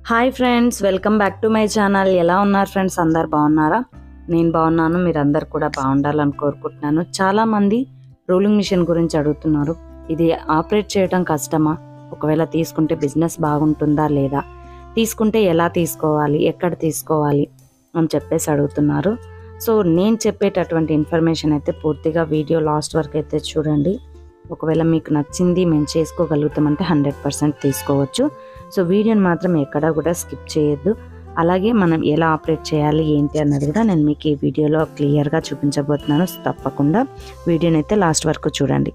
hi friends welcome back to my channel ఎలా ఉన్నారు friends అందరు బాగున్నారా నేను బాగున్నాను మీరు అందరు కూడా బాగుండాలని కోరుకుంటున్నాను చాలామంది రోలింగ్ మిషన్ గురించి అడుగుతున్నారు ఇది ఆపరేట్ చేయడం కష్టమా ఒకవేళ తీసుకుంటే బిజినెస్ బాగుంటుందా లేదా తీసుకుంటే ఎలా తీసుకోవాలి ఎక్కడ తీసుకోవాలి అని చెప్పేసి అడుగుతున్నారు సో నేను చెప్పేటటువంటి ఇన్ఫర్మేషన్ అయితే పూర్తిగా వీడియో లాస్ట్ వరకు అయితే చూడండి ఒకవేళ మీకు నచ్చింది మేము చేసుకోగలుగుతామంటే హండ్రెడ్ పర్సెంట్ తీసుకోవచ్చు సో వీడియోని మాత్రం ఎక్కడా కూడా స్కిప్ చేయొద్దు అలాగే మనం ఎలా ఆపరేట్ చేయాలి ఏంటి అన్నది కూడా నేను మీకు ఈ వీడియోలో క్లియర్గా చూపించబోతున్నాను సో తప్పకుండా వీడియోని అయితే లాస్ట్ వరకు చూడండి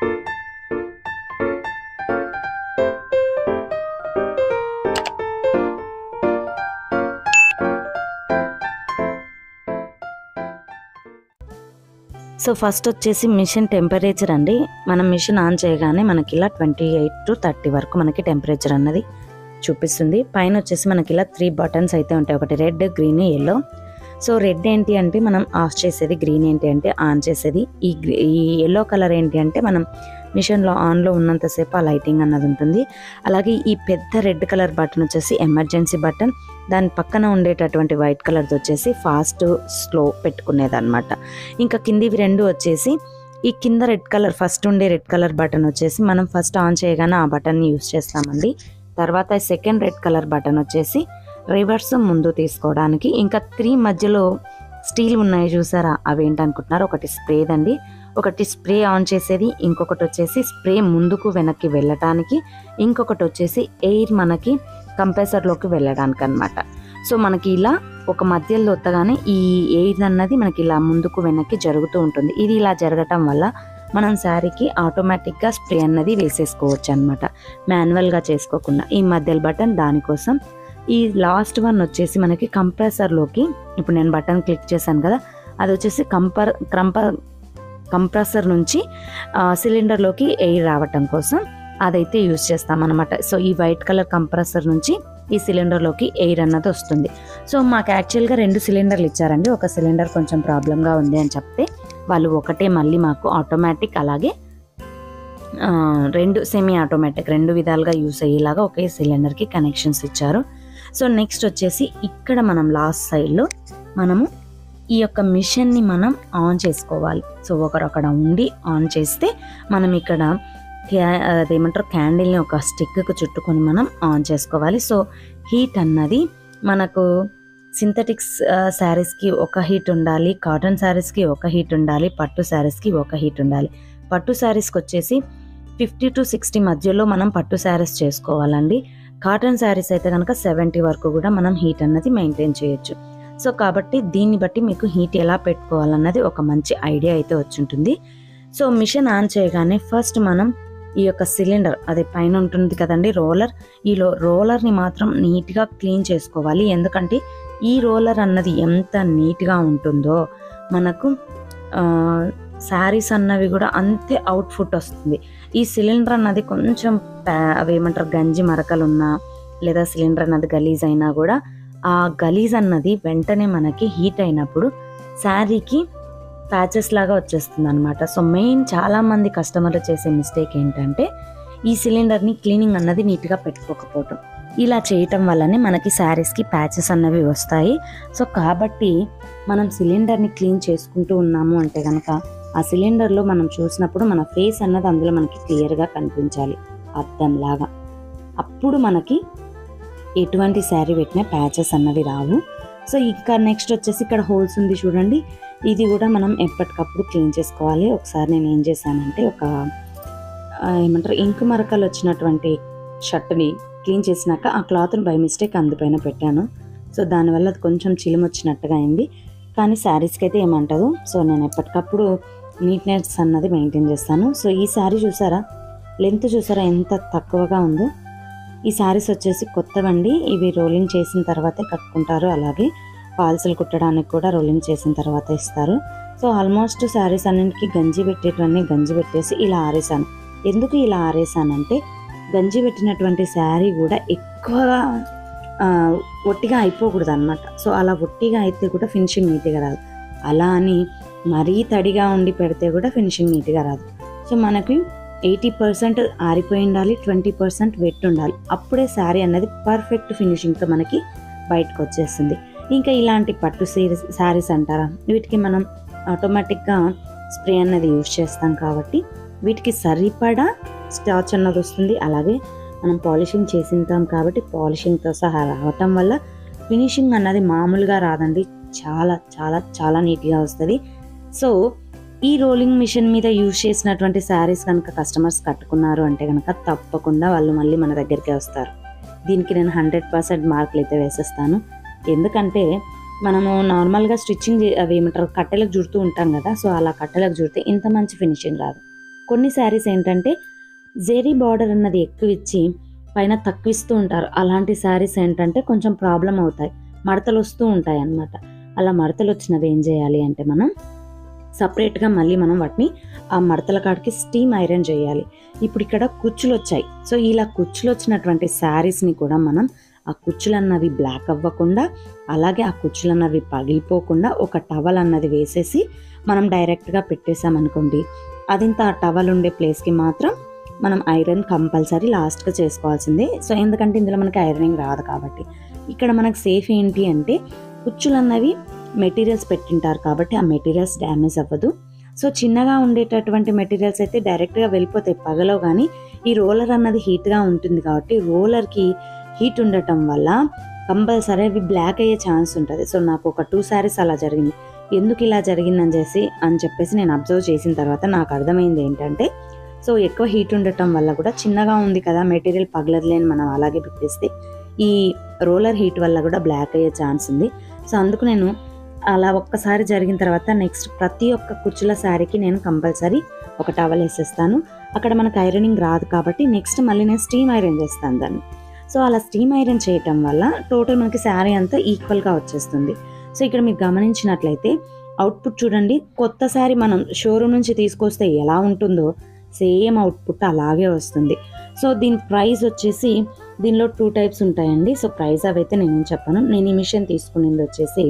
సో ఫస్ట్ వచ్చేసి మిషన్ టెంపరేచర్ అండి మనం మిషన్ ఆన్ చేయగానే మనకి ఇలా ట్వంటీ ఎయిట్ టు థర్టీ వరకు మనకి టెంపరేచర్ అన్నది చూపిస్తుంది పైన వచ్చేసి మనకి ఇలా త్రీ బటన్స్ అయితే ఉంటాయి ఒకటి red green yellow so red ఏంటి అంటే మనం ఆఫ్ చేసేది గ్రీన్ ఏంటి అంటే ఆన్ చేసేది ఈ గ్రీ- ఈ ఎల్లో కలర్ ఏంటి అంటే మనం మిషన్లో ఆన్లో ఉన్నంతసేపు ఆ లైటింగ్ అన్నది ఉంటుంది అలాగే ఈ పెద్ద రెడ్ కలర్ బటన్ వచ్చేసి ఎమర్జెన్సీ బటన్ దాని పక్కన ఉండేటటువంటి వైట్ కలర్ది వచ్చేసి ఫాస్ట్ స్లో పెట్టుకునేది అనమాట ఇంకా కిందివి రెండు వచ్చేసి ఈ కింద రెడ్ కలర్ ఫస్ట్ ఉండే రెడ్ కలర్ బటన్ వచ్చేసి మనం ఫస్ట్ ఆన్ చేయగానే ఆ బటన్ని యూస్ చేస్తామండి తర్వాత సెకండ్ రెడ్ కలర్ బటన్ వచ్చేసి రివర్స్ ముందు తీసుకోవడానికి ఇంకా త్రీ మధ్యలో స్టీల్ ఉన్నాయి చూసారా అవి ఏంటనుకుంటున్నారు ఒకటి స్ప్రేదండి ఒకటి స్ప్రే ఆన్ చేసేది ఇంకొకటి వచ్చేసి స్ప్రే ముందుకు వెనక్కి వెళ్ళటానికి ఇంకొకటి వచ్చేసి ఎయిర్ మనకి కంప్రెసర్లోకి వెళ్ళడానికి అనమాట సో మనకి ఇలా ఒక మధ్యలో ఒత్తగానే ఈ ఎయిర్ అన్నది మనకి ఇలా ముందుకు వెనక్కి జరుగుతూ ఉంటుంది ఇది ఇలా జరగటం వల్ల మనం శారీకి ఆటోమేటిక్గా స్ప్రే అన్నది వేసేసుకోవచ్చు అనమాట మాన్యువల్గా చేసుకోకుండా ఈ మధ్యలో బటన్ దానికోసం ఈ లాస్ట్ వన్ వచ్చేసి మనకి కంప్రెసర్లోకి ఇప్పుడు నేను బటన్ క్లిక్ చేశాను కదా అది వచ్చేసి కంపర్ క్రంపర్ కంప్రెసర్ నుంచి ఆ, సిలిండర్లోకి ఎయిర్ రావటం కోసం అదైతే యూజ్ చేస్తాం అనమాట సో ఈ వైట్ కలర్ కంప్రెసర్ నుంచి ఈ సిలిండర్లోకి ఎయిర్ అన్నది వస్తుంది సో మాకు యాక్చువల్గా రెండు సిలిండర్లు ఇచ్చారండి ఒక సిలిండర్ కొంచెం ప్రాబ్లంగా ఉంది అని చెప్తే వాళ్ళు ఒకటే మళ్ళీ మాకు ఆటోమేటిక్ అలాగే ఆ, రెండు సెమీ ఆటోమేటిక్ రెండు విధాలుగా యూస్ అయ్యేలాగా ఒకే సిలిండర్కి కనెక్షన్స్ ఇచ్చారు సో నెక్స్ట్ వచ్చేసి ఇక్కడ మనం లాస్ట్ సైడ్లో మనము ఈ యొక్క మిషన్ని మనం ఆన్ చేసుకోవాలి సో ఒకరు అక్కడ ఉండి ఆన్ చేస్తే మనం ఇక్కడ క్యా- అదేమంటారు క్యాండిల్ని ఒక స్టిక్కి చుట్టుకొని మనం ఆన్ చేసుకోవాలి సో హీట్ అన్నది మనకు సింథటిక్స్ శారీస్కి ఒక హీట్ ఉండాలి కాటన్ శారీస్కి ఒక హీట్ ఉండాలి పట్టు శారీస్కి ఒక హీట్ ఉండాలి పట్టు శారీస్కి వచ్చేసి ఫిఫ్టీ టు సిక్స్టీ మధ్యలో మనం పట్టు శారీస్ చేసుకోవాలండి కాటన్ శారీస్ అయితే కనుక సెవెంటీ వరకు కూడా మనం హీట్ అన్నది మెయింటైన్ చేయొచ్చు సో కాబట్టి దీన్ని బట్టి మీకు హీట్ ఎలా పెట్టుకోవాలన్నది ఒక మంచి ఐడియా అయితే వచ్చుంటుంది సో మిషన్ ఆన్ చేయగానే ఫస్ట్ మనం ఈ యొక్క సిలిండర్ అది పైన ఉంటుంది కదండి రోలర్ ఈ లో రోలర్ని మాత్రం నీట్గా క్లీన్ చేసుకోవాలి ఎందుకంటే ఈ రోలర్ అన్నది ఎంత నీట్గా ఉంటుందో మనకు శారీస్ అన్నవి కూడా అంతే అవుట్ఫుట్ వస్తుంది ఈ సిలిండర్ అన్నది కొంచెం ప్యా- అవి ఏమంటారు గంజి మరకలు ఉన్నా లేదా సిలిండర్ అన్నది గలీజ్ అయినా కూడా ఆ గలీజ్ అన్నది వెంటనే మనకి హీట్ అయినప్పుడు శారీకి ప్యాచెస్ లాగా వచ్చేస్తుంది అనమాట సో మెయిన్ చాలా మంది కస్టమర్లు చేసే మిస్టేక్ ఏంటంటే ఈ సిలిండర్ని క్లీనింగ్ అన్నది నీట్గా పెట్టుకోకపోవటం ఇలా చేయటం వల్లనే మనకి శారీస్కి ప్యాచెస్ అన్నవి వస్తాయి సో కాబట్టి మనం సిలిండర్ని క్లీన్ చేసుకుంటూ ఉన్నాము అంటే కనుక ఆ సిలిండర్లో మనం చూసినప్పుడు మన ఫేస్ అన్నది అందులో మనకి క్లియర్గా కనిపించాలి అద్దంలాగా అప్పుడు మనకి ఎటువంటి శారీ పెట్టినా ప్యాచెస్ అన్నవి రావు సో ఇంకా నెక్స్ట్ వచ్చేసి ఇక్కడ హోల్స్ ఉంది చూడండి ఇది కూడా మనం ఎప్పటికప్పుడు క్లీన్ చేసుకోవాలి ఒకసారి నేను ఏం చేశానంటే ఒక ఆ, ఏమంటారు ఇంకు మరకలు వచ్చినటువంటి షర్ట్ని క్లీన్ చేసినాక ఆ క్లాత్ని బై మిస్టేక్ అందుపైన పెట్టాను సో దానివల్ల అది కొంచెం చిలుము వచ్చినట్టుగా అయింది కానీ శారీస్కి అయితే ఏమంటదు సో నేను ఎప్పటికప్పుడు నీట్నెస్ అన్నది మెయింటైన్ చేస్తాను సో ఈ శారీ చూసారా లెంత్ చూసారా ఎంత తక్కువగా ఉందో ఈ శారీస్ వచ్చేసి కొత్తవండి ఇవి రోలింగ్ చేసిన తర్వాతే కట్టుకుంటారు అలాగే పాల్సులు కుట్టడానికి కూడా రోలింగ్ చేసిన తర్వాత ఇస్తారు సో ఆల్మోస్ట్ శారీస్ అన్నింటికి గంజి పెట్టేటివన్నీ గంజి పెట్టేసి ఇలా ఆరేసాను ఎందుకు ఇలా ఆరేసానంటే గంజి పెట్టినటువంటి శారీ కూడా ఎక్కువగా ఆ, ఒట్టిగా అయిపోకూడదు అనమాట సో అలా ఒట్టిగా అయితే కూడా ఫినిషింగ్ నీట్గా రాదు అలా అని మరీ తడిగా ఉండి పెడితే కూడా ఫినిషింగ్ నీట్గా రాదు సో మనకి ఎయిటీ పర్సెంట్ ఆరిపోయి ఉండాలి ట్వంటీ పర్సెంట్ వెట్ ఉండాలి అప్పుడే శారీ అన్నది పర్ఫెక్ట్ ఫినిషింగ్తో మనకి బయటకు వచ్చేస్తుంది ఇంకా ఇలాంటి పట్టు సీరీస్ శారీస్ అంటారా వీటికి మనం ఆటోమేటిక్గా స్ప్రే అన్నది యూజ్ చేస్తాం కాబట్టి వీటికి సరిపడా స్టాచ్ అన్నది వస్తుంది అలాగే మనం పాలిషింగ్ చేసింటాం కాబట్టి పాలిషింగ్తో సహా రావటం వల్ల ఫినిషింగ్ అన్నది మామూలుగా రాదండి చాలా చాలా చాలా నీట్గా వస్తుంది సో ఈ రోలింగ్ మిషన్ మీద యూజ్ చేసినటువంటి శారీస్ కనుక కస్టమర్స్ కట్టుకున్నారు అంటే కనుక తప్పకుండా వాళ్ళు మళ్ళీ మన దగ్గరికి వస్తారు దీనికి నేను హండ్రెడ్ పర్సెంట్ మార్కులు అయితే వేసేస్తాను ఎందుకంటే మనము నార్మల్గా స్టిచ్చింగ్ చే- అవి ఏమంటారు కట్టెలకు జుడుతూ ఉంటాం కదా సో అలా కట్టెలకు జుడితే ఇంత మంచి ఫినిషింగ్ రాదు కొన్ని శారీస్ ఏంటంటే జెరీ బార్డర్ అన్నది ఎక్కువ ఇచ్చి పైన తక్కువ ఇస్తూ ఉంటారు అలాంటి శారీస్ ఏంటంటే కొంచెం ప్రాబ్లం అవుతాయి మడతలు వస్తూ ఉంటాయి అన్నమాట అలా మడతలు వచ్చినవి ఏం చేయాలి అంటే మనం సపరేట్గా మళ్ళీ మనం వాటిని ఆ మడతల కాడికి స్టీమ్ ఐరన్ చేయాలి ఇప్పుడు ఇక్కడ కుచ్చులు వచ్చాయి సో ఇలా కుచ్చులు వచ్చినటువంటి శారీస్ని కూడా మనం ఆ కుచ్చులు అన్నవి బ్లాక్ అవ్వకుండా అలాగే ఆ కుచ్చులు అన్నవి పగిలిపోకుండా ఒక టవల్ అన్నది వేసేసి మనం డైరెక్ట్గా పెట్టేసామనుకోండి అదింత ఆ టవల్ ఉండే ప్లేస్కి మాత్రం మనం ఐరన్ కంపల్సరీ లాస్ట్గా చేసుకోవాల్సిందే సో ఎందుకంటే ఇందులో మనకి ఐరనింగ్ రాదు కాబట్టి ఇక్కడ మనకు సేఫ్ ఏంటి అంటే కుచ్చులు అన్నవి మెటీరియల్స్ పెట్టింటారు కాబట్టి ఆ మెటీరియల్స్ డ్యామేజ్ అవ్వదు సో చిన్నగా ఉండేటటువంటి మెటీరియల్స్ అయితే డైరెక్ట్గా వెళ్ళిపోతాయి పగలవు కానీ ఈ రోలర్ అన్నది హీట్గా ఉంటుంది కాబట్టి రోలర్కి హీట్ ఉండటం వల్ల కంపల్సరీ అవి బ్లాక్ అయ్యే ఛాన్స్ ఉంటుంది సో నాకు ఒక టూ శారీస్ అలా జరిగింది ఎందుకు ఇలా జరిగిందని చేసి అని చెప్పేసి నేను అబ్జర్వ్ చేసిన తర్వాత నాకు అర్థమైంది ఏంటంటే సో ఎక్కువ హీట్ ఉండటం వల్ల కూడా చిన్నగా ఉంది కదా మెటీరియల్ పగలదులేని మనం అలాగే పెట్టేస్తే ఈ రోలర్ హీట్ వల్ల కూడా బ్లాక్ అయ్యే ఛాన్స్ ఉంది సో అందుకు నేను అలా ఒక్కసారి జరిగిన తర్వాత నెక్స్ట్ ప్రతి ఒక్క కుచ్చుల శారీకి నేను కంపల్సరీ ఒక టవల్ వేసేస్తాను అక్కడ మనకు ఐరనింగ్ రాదు కాబట్టి నెక్స్ట్ మళ్ళీ నేను స్టీమ్ ఐరన్ చేస్తాను దాన్ని సో అలా స్టీమ్ ఐరన్ చేయటం వల్ల టోటల్ మనకి శారీ అంతా ఈక్వల్గా వచ్చేస్తుంది సో ఇక్కడ మీరు గమనించినట్లయితే అవుట్పుట్ చూడండి కొత్త శారీ మనం షోరూమ్ నుంచి తీసుకొస్తే ఎలా ఉంటుందో సేమ్ అవుట్పుట్ అలాగే వస్తుంది సో దీని ప్రైస్ వచ్చేసి దీనిలో టూ టైప్స్ ఉంటాయండి సో ప్రైస్ అవైతే నేను ఏం చెప్పాను నేను ఈ మిషన్ తీసుకునేది వచ్చేసి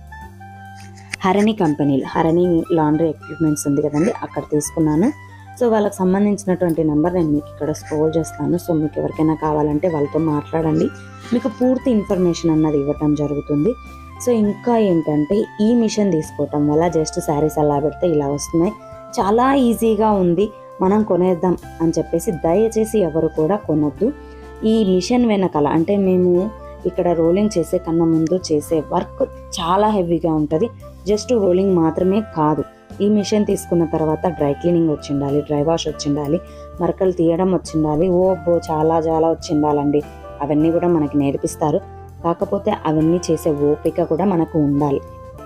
హరణి కంపెనీలో హరణి లాండ్రీ ఎక్విప్మెంట్స్ ఉంది కదండి అక్కడ తీసుకున్నాను సో వాళ్ళకి సంబంధించినటువంటి నెంబర్ నేను మీకు ఇక్కడ స్క్రోల్ చేస్తాను సో మీకు ఎవరికైనా కావాలంటే వాళ్ళతో మాట్లాడండి మీకు పూర్తి ఇన్ఫర్మేషన్ అన్నది ఇవ్వటం జరుగుతుంది సో ఇంకా ఏంటంటే ఈ మిషన్ తీసుకోవటం వల్ల జస్ట్ శారీస్ అలా పెడితే ఇలా వస్తున్నాయి చాలా ఈజీగా ఉంది మనం కొనేద్దాం అని చెప్పేసి దయచేసి ఎవరు కూడా కొనొద్దు ఈ మిషన్ వెనకాల అంటే మేము ఇక్కడ రోలింగ్ చేసే కన్నా ముందు చేసే వర్క్ చాలా హెవీగా ఉంటుంది జస్ట్ రోలింగ్ మాత్రమే కాదు ఈ మిషన్ తీసుకున్న తర్వాత డ్రై క్లీనింగ్ వచ్చి ఉండాలి డ్రై వాష్ వచ్చి ఉండాలి మరకలు తీయడం వచ్చి ఉండాలి ఓ బో చాలా చాలా వచ్చి ఉండాలండి అవన్నీ కూడా మనకి నేర్పిస్తారు కాకపోతే అవన్నీ చేసే ఓపిక కూడా మనకు ఉండాలి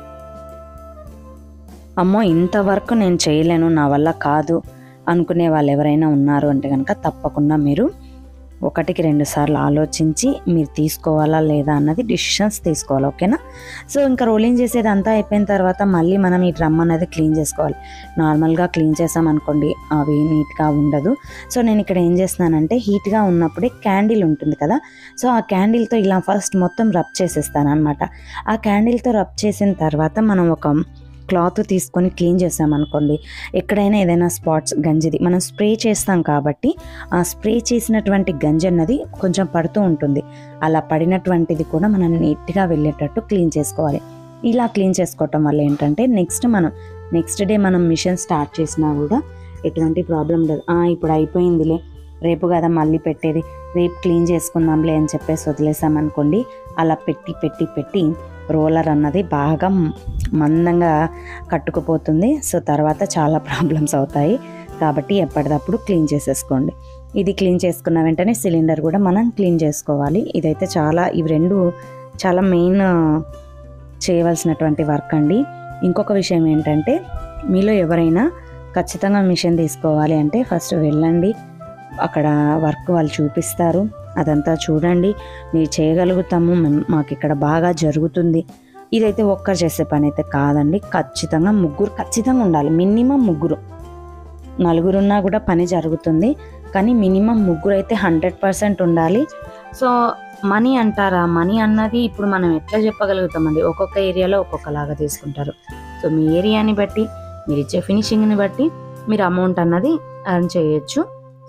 అమ్మో ఇంతవరకు నేను చేయలేను నా వల్ల కాదు అనుకునే వాళ్ళు ఎవరైనా ఉన్నారు అంటే కనుక తప్పకుండా మీరు ఒకటికి రెండు సార్లు ఆలోచించి మీరు తీసుకోవాలా లేదా అన్నది డిసిషన్స్ తీసుకోవాలి ఓకేనా సో ఇంకా రోలింగ్ చేసేది అంతా అయిపోయిన తర్వాత మళ్ళీ మనం ఈ డ్రమ్ అనేది క్లీన్ చేసుకోవాలి నార్మల్గా క్లీన్ చేసామనుకోండి అవి నీట్గా ఉండదు సో నేను ఇక్కడ ఏం చేస్తున్నానంటే హీట్గా ఉన్నప్పుడే క్యాండిల్ ఉంటుంది కదా సో ఆ క్యాండిల్తో ఇలా ఫస్ట్ మొత్తం రబ్ చేసేస్తాను అనమాట ఆ క్యాండిల్తో రబ్ చేసిన తర్వాత మనం ఒక క్లాత్ తీసుకొని క్లీన్ చేసామనుకోండి ఎక్కడైనా ఏదైనా స్పాట్స్ గంజిది మనం స్ప్రే చేస్తాం కాబట్టి ఆ స్ప్రే చేసినటువంటి గంజి అన్నది కొంచెం పడుతూ ఉంటుంది అలా పడినటువంటిది కూడా మనం నీట్గా వెళ్ళేటట్టు క్లీన్ చేసుకోవాలి ఇలా క్లీన్ చేసుకోవటం వల్ల ఏంటంటే నెక్స్ట్ మనం నెక్స్ట్ డే మనం మిషన్ స్టార్ట్ చేసినా కూడా ఎటువంటి ప్రాబ్లం లేదు "ఆ, ఇప్పుడు అయిపోయిందిలే రేపు కదా మళ్ళీ పెట్టేది రేపు క్లీన్ చేసుకుందాంలే అని చెప్పేసి వదిలేసామనుకోండి అలా పెట్టి పెట్టి పెట్టి రోలర్ అన్నది బాగా మందంగా కట్టుకుపోతుంది సో తర్వాత చాలా ప్రాబ్లమ్స్ అవుతాయి కాబట్టి ఎప్పటికప్పుడు క్లీన్ చేసేసుకోండి ఇది క్లీన్ చేసుకున్న వెంటనే సిలిండర్ కూడా మనం క్లీన్ చేసుకోవాలి ఇదైతే చాలా ఇవి రెండు చాలా మెయిన్ చేయవలసినటువంటి వర్క్ అండి ఇంకొక విషయం ఏంటంటే మీలో ఎవరైనా ఖచ్చితంగా మిషన్ తీసుకోవాలి అంటే ఫస్ట్ వెళ్ళండి అక్కడ వర్క్ వాళ్ళు చూపిస్తారు అదంతా చూడండి మీరు చేయగలుగుతాము మేము- మాకు ఇక్కడ బాగా జరుగుతుంది ఇదైతే ఒక్కరు చేసే పని అయితే కాదండి ఖచ్చితంగా ముగ్గురు ఖచ్చితంగా ఉండాలి మినిమం ముగ్గురు నలుగురున్నా కూడా పని జరుగుతుంది కానీ మినిమం ముగ్గురు అయితే హండ్రెడ్ పర్సెంట్ ఉండాలి సో మనీ అంటారా మనీ అన్నది ఇప్పుడు మనం ఎట్లా చెప్పగలుగుతామండి ఒక్కొక్క ఏరియాలో ఒక్కొక్కలాగా తీసుకుంటారు సో మీ ఏరియాని బట్టి మీరు ఇచ్చే ఫినిషింగ్ని బట్టి మీరు అమౌంట్ అన్నది ఎర్న్ చేయొచ్చు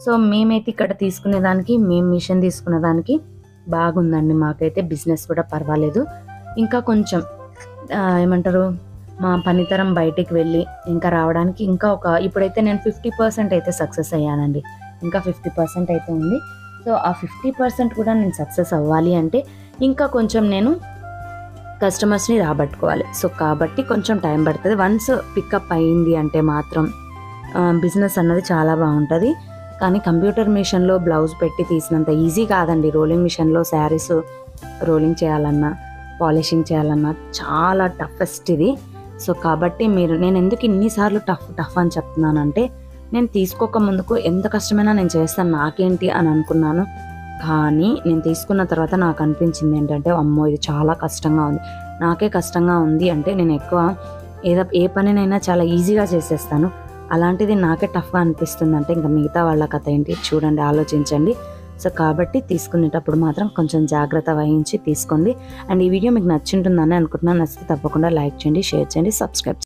సో మేమైతే ఇక్కడ తీసుకునే దానికి మేము మిషన్ తీసుకునే దానికి బాగుందండి మాకైతే బిజినెస్ కూడా పర్వాలేదు ఇంకా కొంచెం ఆ, ఏమంటారు మా పనితరం బయటికి వెళ్ళి ఇంకా రావడానికి ఇంకా ఒక ఇప్పుడైతే నేను ఫిఫ్టీ పర్సెంట్ అయితే సక్సెస్ అయ్యానండి ఇంకా ఫిఫ్టీ పర్సెంట్ అయితే ఉంది సో ఆ ఫిఫ్టీ పర్సెంట్ కూడా నేను సక్సెస్ అవ్వాలి అంటే ఇంకా కొంచెం నేను కస్టమర్స్ని రాబట్టుకోవాలి సో కాబట్టి కొంచెం టైం పడుతుంది వన్స్ పికప్ అయింది అంటే మాత్రం బిజినెస్ అన్నది చాలా బాగుంటుంది కానీ కంప్యూటర్ మిషన్లో బ్లౌజ్ పెట్టి తీసినంత ఈజీ కాదండి రోలింగ్ మిషన్లో శారీస్ రోలింగ్ చేయాలన్నా పాలిషింగ్ చేయాలన్నా చాలా టఫెస్ట్ ఇది సో కాబట్టి మీరు నేను ఎందుకు ఇన్నిసార్లు టఫ్ టఫ్ అని చెప్తున్నానంటే నేను తీసుకోక ముందుకు ఎంత కష్టమైనా నేను చేస్తాను నాకేంటి అని అనుకున్నాను కానీ నేను తీసుకున్న తర్వాత నాకు అనిపించింది ఏంటంటే అమ్మో ఇది చాలా కష్టంగా ఉంది నాకే కష్టంగా ఉంది అంటే నేను ఎక్కువ ఏదో ఏ పనినైనా చాలా ఈజీగా చేసేస్తాను అలాంటిది నాకే టఫ్గా అనిపిస్తుంది అంటే ఇంకా మిగతా వాళ్ళ కథ ఏంటి చూడండి ఆలోచించండి సో కాబట్టి తీసుకునేటప్పుడు మాత్రం కొంచెం జాగ్రత్త వహించి తీసుకోండి అండ్ ఈ వీడియో మీకు నచ్చింటుందని అనుకుంటున్నాను నచ్చితే తప్పకుండా లైక్ చేయండి షేర్ చేయండి సబ్స్క్రైబ్